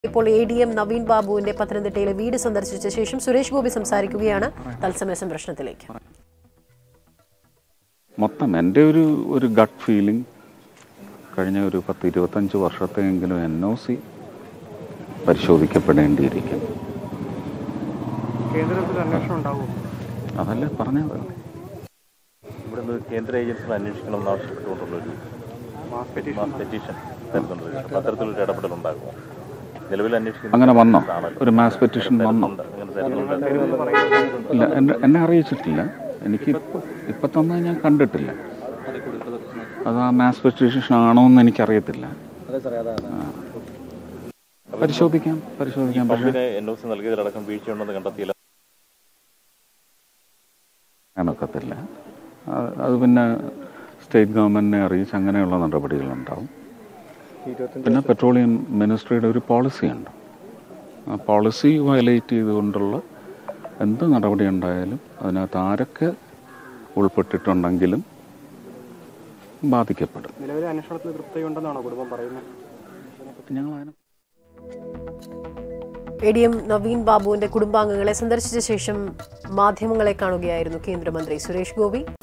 ഇപ്പോൾ A D M Naveen ബാബുവിന്റെ പത്തനംതിട്ടയിലെ വീട് സന്ദർശിച്ച ശേഷം സുരേഷ് ഗോപി സംസാരിക്കുകയാണ് തത്സമയ സംപ്രശ്നത്തിലേക്ക് മൊത്തം എൻ്റെ ഒരു ഒരു ഗട്ട് ഫീലിംഗ് കഴിഞ്ഞ ഒരു പത്ത് ഇരുപത്തഞ്ച് വർഷത്തെയെങ്കിലും എൻ ഒ സി പരിശോധിക്കപ്പെടേണ്ടിയിരിക്കും കേന്ദ്രത്തിൽ അന്വേഷണം ഉണ്ടാവും അതല്ലേ പറഞ്ഞത് ഇവിടുന്ന് കേന്ദ്ര ഏജൻസികൾ അന്വേഷിക്കണമെന്ന് ആവശ്യപ്പെട്ടുകൊണ്ടുള്ളൊരു മാസ് പെറ്റീഷൻ മാസ് പെറ്റീഷൻ തരുന്നുണ്ട് അപ്പോൾ അത്തരത്തിലൊരു ഇടപെടൽ ഉണ്ടാകുമോ നിലവിൽ അന്വേഷിക്കുന്ന അങ്ങനെ വന്നോ ആണല്ലോ. ഒരു മാസ് പെറ്റീഷൻ വന്നോ ഉണ്ട്. അങ്ങനെ തരുന്നുണ്ട് ഇല്ല എന്നെ എന്നെ അറിയിച്ചിട്ടില്ല എനിക്ക് ഇപ്പം തന്നെ ഞാൻ കണ്ടിട്ടില്ല അത് ആ മാസ് പെറ്റീഷൻ ആണോ എന്ന് എനിക്കറിയത്തില്ല ആ. പരിശോധിക്കാം പരിശോധിക്കാം പക്ഷേ പമ്പിന് എൻ ഒ സി നൽകിയതിലടക്കം വീഴ്ചയുണ്ടെന്ന് കണ്ടെത്തിയില്ല ഒക്കത്തില്ല അത് അത് പിന്നെ സ്റ്റേറ്റ് ഗവൺമെൻറ്റിനെ അറിയിച്ച് അങ്ങനെയുള്ള നടപടികളുണ്ടാവും പിന്നെ പെട്രോളിയം മിനിസ്ട്രിയുടെ ഒരു പോളിസിയുണ്ട് ആ പോളിസി വയലേറ്റ് ചെയ്തുകൊണ്ടുള്ള എന്ത് നടപടി ഉണ്ടായാലും അതിനകത്ത് ആരൊക്കെ ഉൾപ്പെട്ടിട്ടുണ്ടെങ്കിലും ബാധിക്കപ്പെടും നിലവിലെ അന്വേഷണത്തിൽ തൃപ്തിയുണ്ടെന്നാണോ കുടുംബം പറയുന്നത് ഞങ്ങൾ അതിനെ എ ഡി എം നവീൻ ബാബുവിന്റെ കുടുംബാംഗങ്ങളെ സന്ദർശിച്ച ശേഷം മാധ്യമങ്ങളെ കാണുകയായിരുന്നു കേന്ദ്രമന്ത്രി സുരേഷ് ഗോപി